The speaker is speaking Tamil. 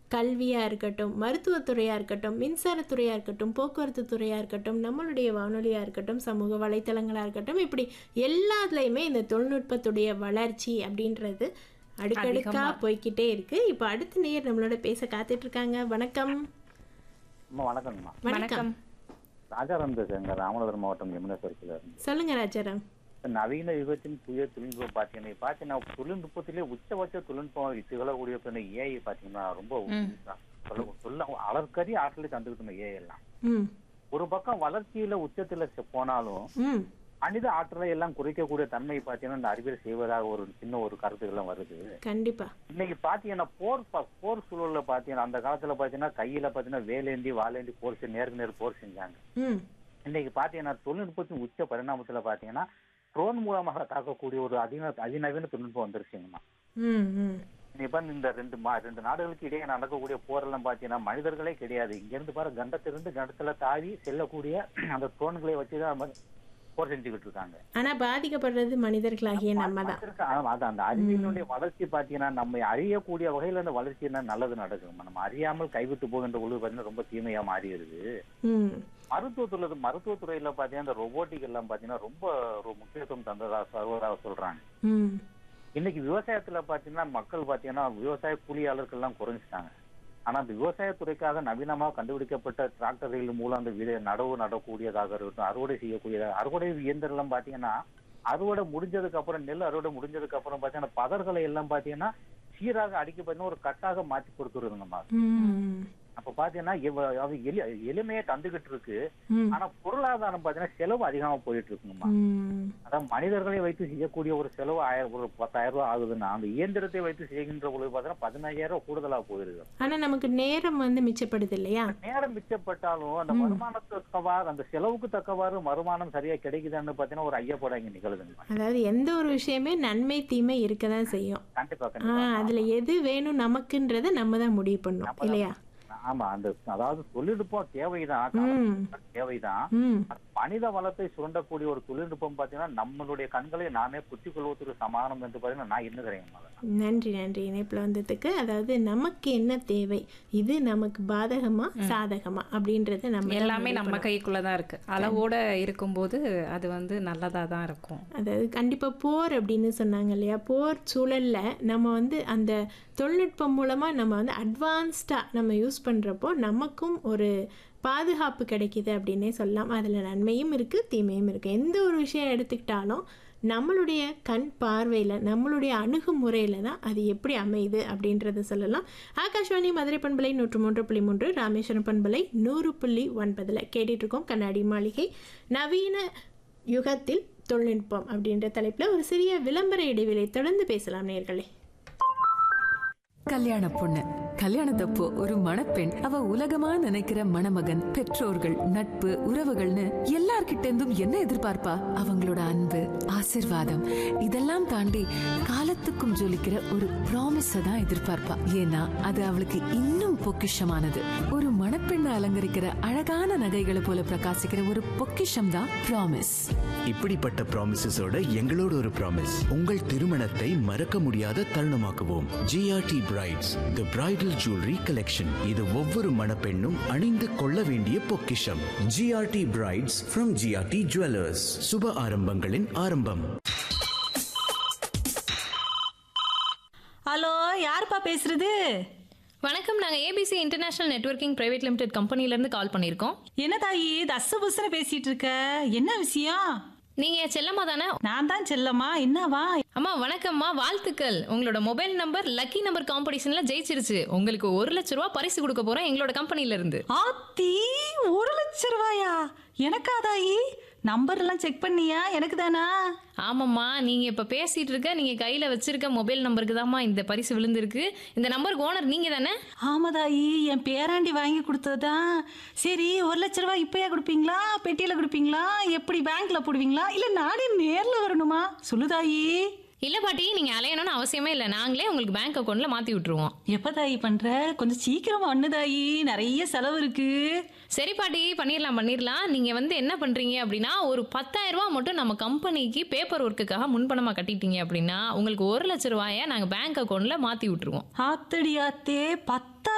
கல்வியாக இருக்கட்டும் மருத்துவத்துறையாக இருக்கட்டும் மின்சாரத்துறையாக இருக்கட்டும் போக்குவரத்து துறையாக இருக்கட்டும் நம்மளுடைய வானொலியாக இருக்கட்டும் சமூக வலைத்தளங்களாக இருக்கட்டும் இப்படி எல்லாத்துலேயுமே இந்த தொழில்நுட்பத்துடைய வளர்ச்சி அப்படின்றது அடுக்கடுக்கா அதிகமா. போய்க்கிட்டே இருக்கு இப்போ அடுத்த நேர் நம்மளோட பேச காத்துட்டு இருக்காங்க வணக்கம் அம்மா வணக்கங்கம்மா வணக்கம் ராஜாராம் பேசுறேங்க ராமநாதபுரம் மாவட்டம் யமுனேஸ்வரத்தில் இருந்து சொல்லுங்க ராஜாராம் இப்ப நவீன யுகத்தின் புதிய தொழில்நுட்பம் பார்த்தீங்கன்னா இப்ப பார்த்தீங்கன்னா தொழில்நுட்பத்திலே உச்சபட்ச தொழில்நுட்பம் திகழக்கூடிய இப்ப இந்த ஏஐ பார்த்தீங்கன்னா ரொம்ப சொல்ல- சொல்ல அளற்கரிய ஆற்றலை தந்துக்கிட்டு ஏஐ எல்லாம் ம் ஒரு பக்கம் வளர்ச்சியில உச்சத்துல செ- போனாலும் ம் மனித ஆற்றலை எல்லாம் குறைக்கக்கூடிய தன்மை பார்த்தீங்கன்னா இந்த அறிவியல் செய்வதாக ஒரு சின்ன ஒரு கருத்துக்கள்லாம் வருது கண்டிப்பா இன்னைக்கு பாத்தீங்கன்னா போர் ப- போர் சூழல்ல பாத்தீங்கன்னா அந்த காலத்துல பாத்தீங்கன்னா கையில பாத்தீங்கன்னா வேலேந்தி வாலேந்தி போர் செஞ்சு நேருக்கு நேர் போர் செஞ்சாங்க ம் இன்னைக்கு பாத்தீங்கன்னா தொழில்நுட்பத்தின் உச்ச பரிணாமத்துல பாத்தீங்கன்னா ட்ரோன் மூலமாக தாக்கக்கூடிய ஒரு அதின அதிநவீன தொழில்நுட்பம் வந்துருச்சுங்கம்மா ம் ம் இப்ப இந்த ரெண்டு மா ரெண்டு நாடுகளுக்கு இடையே நடக்கக்கூடிய போரெல்லாம் பாத்தீங்கன்னா மனிதர்களே கிடையாது இங்க இருந்து பாரு கண்டத்திலிருந்து கண்டத்துல தாவி செல்லக்கூடிய அந்த ட்ரோன்களை வச்சுதான் நம்ம போர் செஞ்சுக்கிட்டு இருக்காங்க ஆனா பாதிக்கப்படுறது மனிதர்களாகிய நம்ம தான் மனிதருக்கு, ஆமா, அது அந்த அறிவியலுடைய வளர்ச்சி பாத்தீங்கன்னா நம்ம அறியக்கூடிய வகையில அந்த வளர்ச்சி என்ன நல்லது நடக்கும் நம்ம அறியாமல் கைவிட்டு போகின்ற பொழுது பாத்தீங்கன்னா ரொம்ப தீமையா மாறிடுது ம் மருத்துவத்துறை மருத்துவத்துறையில பாத்தீங்கன்னா இந்த ரொபோட்டிக் எல்லாம் பாத்தீங்கன்னா ரொம்ப ஒரு முக்கியத்துவம் தந்ததா சர்வதாக சொல்றாங்க ம் இன்னைக்கு விவசாயத்துல பாத்தீங்கன்னா மக்கள் பாத்தீங்கன்னா விவசாய கூலியாளர்கள் எல்லாம் குறைஞ்சிட்டாங்க ஆனா அந்த விவசாயத்துறைக்காக நவீனமாக கண்டுபிடிக்கப்பட்ட டிராக்டர்கள் மூலம் அந்த விதை நடவு நடக்கூடியதாக இருக்கட்டும் அறுவடை செய்யக்கூடியதாக அறுவடை இயந்திரம் எல்லாம் பாத்தீங்கன்னா அறுவடை முடிஞ்சதுக்கு அப்புறம் நெல் அறுவடை முடிஞ்சதுக்கு அப்புறம் பாத்தீங்கன்னா பதர்களை எல்லாம் பாத்தீங்கன்னா சீராக அடிக்க பாத்தீங்கன்னா ஒரு கட்டாக மாத்தி கொடுத்துருது நம்ம ம் அப்ப பாத்தீங்கன்னா இவ- அது எளி எளிமையா தந்துகிட்டு இருக்கு ம் ஆனா பொருளாதாரம் பாத்தீங்கன்னா செலவு அதிகமா போயிட்டு இருக்குங்கம்மா ம் அதான் மனிதர்களை வைத்து செய்யக்கூடிய ஒரு செலவு ஆயிரம் ஒரு பத்தாயிரம் ரூபாய் ஆகுதுன்னா அந்த இயந்திரத்தை வைத்து செய்கின்ற பொழுது பாத்தீங்கன்னா பதினஞ்சாயிரம் ரூபாய் கூடுதலா போயிருது ஆனா நமக்கு நேரம் வந்து மிச்சப்படுது இல்லையா நேரம் மிச்சப்பட்டாலும் அந்த வருமானத்துக்கு தக்கவாறு அந்த செலவுக்கு தக்கவாறு வருமானம் சரியா கிடைக்குதான்னு பாத்தீங்கன்னா ஒரு ஐயப்படம் இங்க நிகழுதுங்க அதாவது எந்த ஒரு விஷயமே நன்மை தீமை இருக்க தான் செய்யும் கண்டிப்பா ஆ கண்டிப்பா அதுல எது வேணும் நமக்குன்றத நம்ம தான் முடிவு பண்ணணும் நம்ம இல்லையா ஆமா அந்த அதாவது தொழில்நுட்பம் தேவைதான் ம் தேவைதான் ம் மனித வளத்தை சுரண்டக்கூடிய ஒரு தொழில்நுட்பம் பாத்தீங்கன்னா நம்மளுடைய கண்களை நாமே குத்திக் கொள்வதற்கு சமானம் என்று பாத்தீங்கன்னா நான் எண்ணுகிறேன் முதல்ல. நன்றி நன்றி இணைப்பில் வந்ததுக்கு அதாவது நமக்கு என்ன தேவை இது நமக்கு பாதகமா சாதகமா அப்படின்றத நம்ம தான் எல்லாமே முடிவு நம்ம கைக்குள்ள தான் இருக்கு அளவோட இருக்கும்போது அது வந்து நல்லதா தான் இருக்கும் அதாவது கண்டிப்பாக போர் அப்படின்னு சொன்னாங்க இல்லையா போர் சூழலில் நம்ம வந்து அந்த தொழில்நுட்பம் மூலமாக நம்ம வந்து அட்வான்ஸ்டாக நம்ம யூஸ் பண்ணுறப்போ நமக்கும் ஒரு பாதுகாப்பு கிடைக்கிது அப்படின்னே சொல்லலாம் அதில் நன்மையும் இருக்குது தீமையும் இருக்குது எந்த ஒரு விஷயம் எடுத்துக்கிட்டாலும் நம்மளுடைய கண் பார்வையில் நம்மளுடைய அணுகுமுறையில் தான் அது எப்படி அமையுது அப்படின்றத சொல்லலாம் ஆகாஷ்வாணி மதுரை பண்பலை நூற்று மூன்று புள்ளி மூன்று ராமேஸ்வரம் பண்பலை நூறு புள்ளி ஒன்பதில் கேட்டுட்ருக்கோம் கண்ணாடி மாளிகை நவீன யுகத்தில் தொழில்நுட்பம் அப்படின்ற தலைப்பில் ஒரு சிறிய விளம்பர இடைவெளி தொடர்ந்து பேசலாம் நேர்களே கல்யாண பொண்ணு கல்யாணத்தப்போ ஒரு மணப்பெண் அவ உலகமா நினைக்கிற மணமகன் பெற்றோர்கள் நட்பு உறவுகள்னு எல்லார்கிட்ட இருந்தும் என்ன எதிர்பார்ப்பா அவங்களோட அன்பு ஆசிர்வாதம் இதெல்லாம் தாண்டி காலத்துக்கும் ஜொலிக்கிற ஒரு ப்ராமிஸ தான் எதிர்பார்ப்பா ஏன்னா அது அவளுக்கு இன்னும் பொக்கிஷமானது ஒரு மணப்பெண்ணை அலங்கரிக்கிற அழகான நகைகளை போல பிரகாசிக்கிற ஒரு பொக்கிஷம் தான் ப்ராமிஸ் இப்படிப்பட்ட ப்ராமிசஸோட எங்களோட ஒரு ப்ராமிஸ் உங்கள் திருமணத்தை மறக்க முடியாத தருணமாக்குவோம் GRT brides the bridal jewellery collection இது ஒவ்வொரு மணப்பெண்ணும் அணிந்து கொள்ள வேண்டிய பொக்கிஷம் GRT brides from GRT jewellers சுப ஆரம்பங்களின் ஆரம்பம் ஹலோ யாருப்பா பேசுறது வணக்கம் நாங்கள் ABC international networking private limited கம்பெனிலேருந்து கால் பண்ணியிருக்கோம் என்ன தாயி தச புசன பேசிட்டு இருக்க என்ன விஷயம் நீங்கள் செல்லம்மா தானே நான் தான் செல்லம்மா என்னவா அம்மா வணக்கம்மா வாழ்த்துக்கள் உங்களோட மொபைல் நம்பர் லக்கி நம்பர் காம்படிஷனில் ஜெயிச்சிருச்சு உங்களுக்கு ஒரு லட்ச ரூபா பரிசு கொடுக்க போகிறோம் எங்களோட கம்பெனிலேருந்து ஆத்தி ஒரு லட்சம் ரூபாயா எனக்கா தாயி நம்பர் எல்லாம் செக் பண்ணியா எனக்கு தானா ஆமாம்மா நீங்கள் இப்போ பேசிகிட்டு இருக்க நீங்கள் கையில் வச்சிருக்க மொபைல் நம்பருக்கு தாம்மா இந்த பரிசு விழுந்திருக்கு இந்த நம்பருக்கு ஓனர் நீங்கள் தானே ஆமா தாயி என் பேராண்டி வாங்கி கொடுத்ததுதான் சரி ஒரு லட்ச ரூபாய் இப்பயா கொடுப்பீங்களா பெட்டியில கொடுப்பீங்களா எப்படி பேங்க்ல போடுவீங்களா இல்ல நானே நேர்ல வரணுமா சொல்லு தாயி இல்லை பாட்டி நீங்கள் அலையணும்னு அவசியமே இல்லை நாங்களே உங்களுக்கு பேங்க் அக்கௌண்ட்டில் மாற்றி விட்டுருவோம் எப்ப தாயி பண்ற கொஞ்சம் சீக்கிரமா ஒண்ணு தாயி நிறைய செலவு இருக்கு சரி பாட்டி பண்ணிடலாம் பண்ணிடலாம் நீங்கள் வந்து என்ன பண்ணுறீங்க அப்படின்னா ஒரு 10000 ரூபாய் மட்டும் நம்ம கம்பெனிக்கு பேப்பர் ஒர்க்குக்காக முன்பணமாக கட்டிட்டீங்க அப்படின்னா உங்களுக்கு ஒரு லட்ச ரூபாயை நாங்கள் பேங்க் அக்கௌண்ட்டில் மாற்றி விட்டுருவோம் ஆத்தடி ஆத்தே பத்து